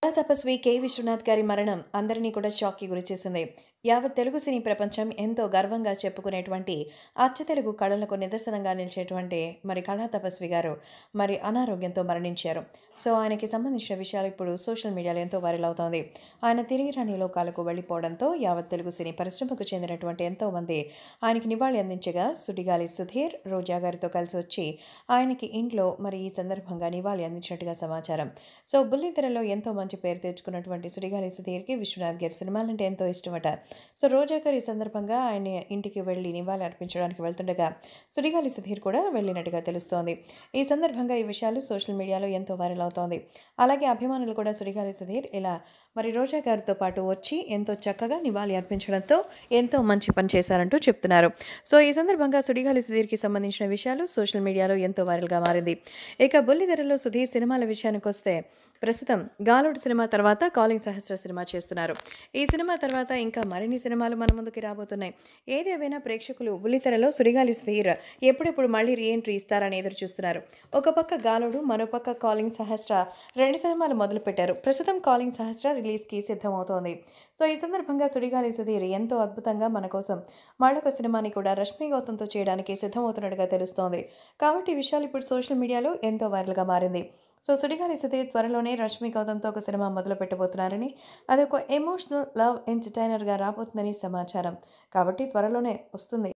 తపస్వి కె విశ్వనాథ్ గారి మరణం అందరినీ కూడా షాక్కి గురిచేసింది యావత్ తెలుగు సినీ ప్రపంచం ఎంతో గర్వంగా చెప్పుకునేటువంటి అచ్చ తెలుగు కళలకు నిదర్శనంగా నిలిచేటువంటి మరి కళా తపస్వి గారు మరి అనారోగ్యంతో మరణించారు సో ఆయనకి సంబంధించిన విషయాలు ఇప్పుడు సోషల్ మీడియాలో ఎంతో వైరల్ అవుతోంది ఆయన తిరిగి రాని లోకాలకు వెళ్ళిపోవడంతో యావత్ తెలుగు సినీ పరిశ్రమకు చెందినటువంటి ఎంతోమంది ఆయనకి నివాళి అందించగా సుడిగాలి సుధీర్ రోజా గారితో కలిసి వచ్చి ఆయనకి ఇంట్లో మరి ఈ సందర్భంగా నివాళి అందించినట్టుగా సమాచారం సో బుల్లితెరలో ఎంతో మంచి పేరు తెచ్చుకున్నటువంటి సుడిగాలి సుధీర్కి విశ్వనాథ్ గారి సినిమాలంటే ఎంతో ఇష్టమట సో రోజా గారు ఈ సందర్భంగా ఆయన ఇంటికి వెళ్ళి నివాళి అర్పించడానికి వెళ్తుండగా సుడిగాలి సుధీర్ కూడా వెళ్ళినట్టుగా తెలుస్తోంది ఈ సందర్భంగా ఈ విషయాలు సోషల్ మీడియాలో ఎంతో వైరల్ అవుతోంది అలాగే అభిమానులు కూడా సుడిగాలి సుధీర్ ఇలా మరి రోజా గారితో పాటు వచ్చి ఎంతో చక్కగా నివాళి అర్పించడంతో ఎంతో మంచి పని చేశారంటూ చెప్తున్నారు సో ఈ సందర్భంగా సుడిగాలి సుధీర్కి సంబంధించిన విషయాలు సోషల్ మీడియాలో ఎంతో వైరల్గా మారింది ఇక బుల్లిధరలో సుధీర్ సినిమాల విషయానికి వస్తే ప్రస్తుతం గాలోడు సినిమా తర్వాత కాలింగ్ సహస్ర సినిమా చేస్తున్నారు ఈ సినిమా తర్వాత ఇంకా మరిన్ని సినిమాలు మన ముందుకి రాబోతున్నాయి ఏదేమైనా ప్రేక్షకులు బుల్లితెరలో సుడిగాలి సుధీర్ ఎప్పుడెప్పుడు మళ్ళీ రీఎంట్రీ ఇస్తారని ఎదురు చూస్తున్నారు ఒక పక్క గాలోడు మరో పక్క కాలింగ్ సహస్ర రెండు సినిమాలు మొదలుపెట్టారు ప్రస్తుతం కాలింగ్ సహస్ర రిలీజ్కి సిద్ధమవుతోంది సో ఈ సందర్భంగా సుడిగాలి సుధీర్ ఎంతో అద్భుతంగా మన కోసం మరొక సినిమాని కూడా రష్మి గౌతంతో చేయడానికి సిద్ధమవుతున్నట్టుగా తెలుస్తోంది కాబట్టి ఈ విషయాలు ఇప్పుడు సోషల్ మీడియాలో ఎంతో వైరల్గా మారింది సో సుడిగాలి సుధీర్ త్వరలోనే రష్మి గౌతమ్తో ఒక సినిమా మొదలు పెట్టబోతున్నారని అది ఒక ఎమోషనల్ లవ్ ఎంటర్టైనర్గా రాబోతుందని సమాచారం కాబట్టి త్వరలోనే వస్తుంది